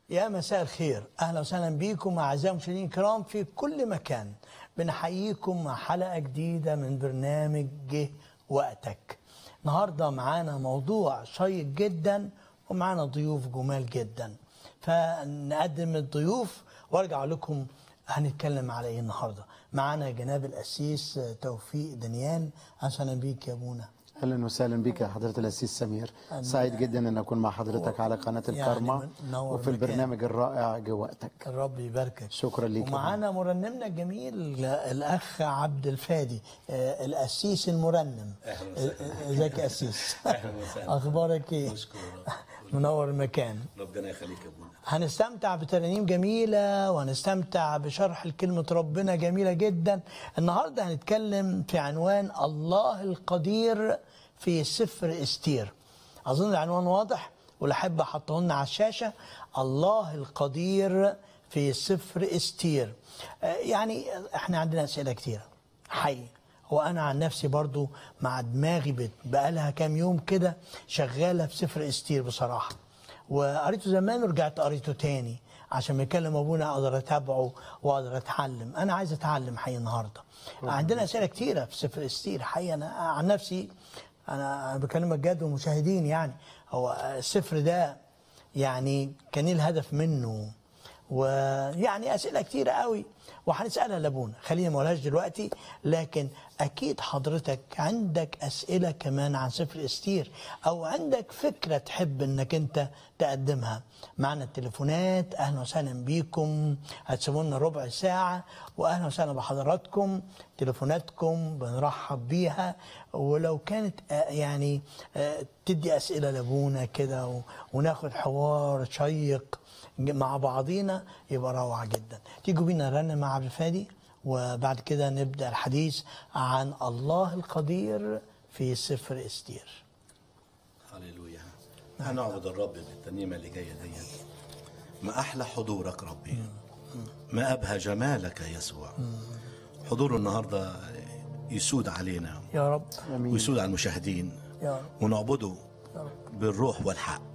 يا مساء الخير اهلا وسهلا بكم اعزائي المشاهدين الكرام في كل مكان بنحييكم مع حلقه جديده من برنامج جه وقتك النهارده معانا موضوع شيق جدا ومعانا ضيوف جمال جدا فنقدم الضيوف وارجع لكم هنتكلم على ايه النهارده معانا جناب القسيس توفيق دنيان اهلا بيك يا ابونا اهلا وسهلا بك يا حضره الاسيس سمير سعيد جدا ان اكون مع حضرتك على قناه يعني الكرمه منور وفي مكان. البرنامج الرائع جه وقتك الرب يباركك شكرا ليك يا ومعانا مرنمنا الجميل الاخ عبد الفادي آه، القسيس المرنم أهلا وسهلا. آه، ازيك يا قسيس أهلا وسهلا. اخبارك ايه نشكر الرب. منور المكان ربنا يخليك يا ابونا هنستمتع بترانيم جميلة وهنستمتع بشرح كلمة ربنا جميلة جدا النهاردة هنتكلم في عنوان الله القدير في سفر استير أظن العنوان واضح والأحب أحطه لنا على الشاشة الله القدير في سفر استير آه، يعني احنا عندنا أسئلة كتيرة حقيقي وانا عن نفسي برضو مع دماغي بت- بقالها كام يوم كده شغاله في سفر استير بصراحه وقريته زمان ورجعت قريته تاني عشان بيكلم ابونا اقدر اتابعه واقدر اتعلم انا عايز اتعلم حقيقي النهارده عندنا اسئله كتيره في سفر استير حقيقي انا عن نفسي انا بكلمك جد ومشاهدين يعني هو السفر ده يعني كان ايه الهدف منه ويعني اسئله كتيره قوي وهنسالها لابونا خلينا ما اقولهاش دلوقتي لكن اكيد حضرتك عندك اسئله كمان عن سفر استير او عندك فكره تحب انك انت تقدمها معنا التليفونات اهلا وسهلا بيكم هتسيبوا لنا ربع ساعه واهلا وسهلا بحضراتكم تليفوناتكم بنرحب بيها ولو كانت آه، يعني آه، تدي اسئله لابونا كده و- وناخد حوار شيق مع بعضينا يبقى روعة جدا تيجوا بينا نرنم مع عبد الفادي وبعد كده نبدأ الحديث عن الله القدير في سفر استير هللويا هنعبد الرب بالترنيمه اللي جايه ديت ما احلى حضورك ربي ما ابهى جمالك يسوع حضور النهارده يسود علينا يا رب ويسود على المشاهدين يا رب ونعبده بالروح والحق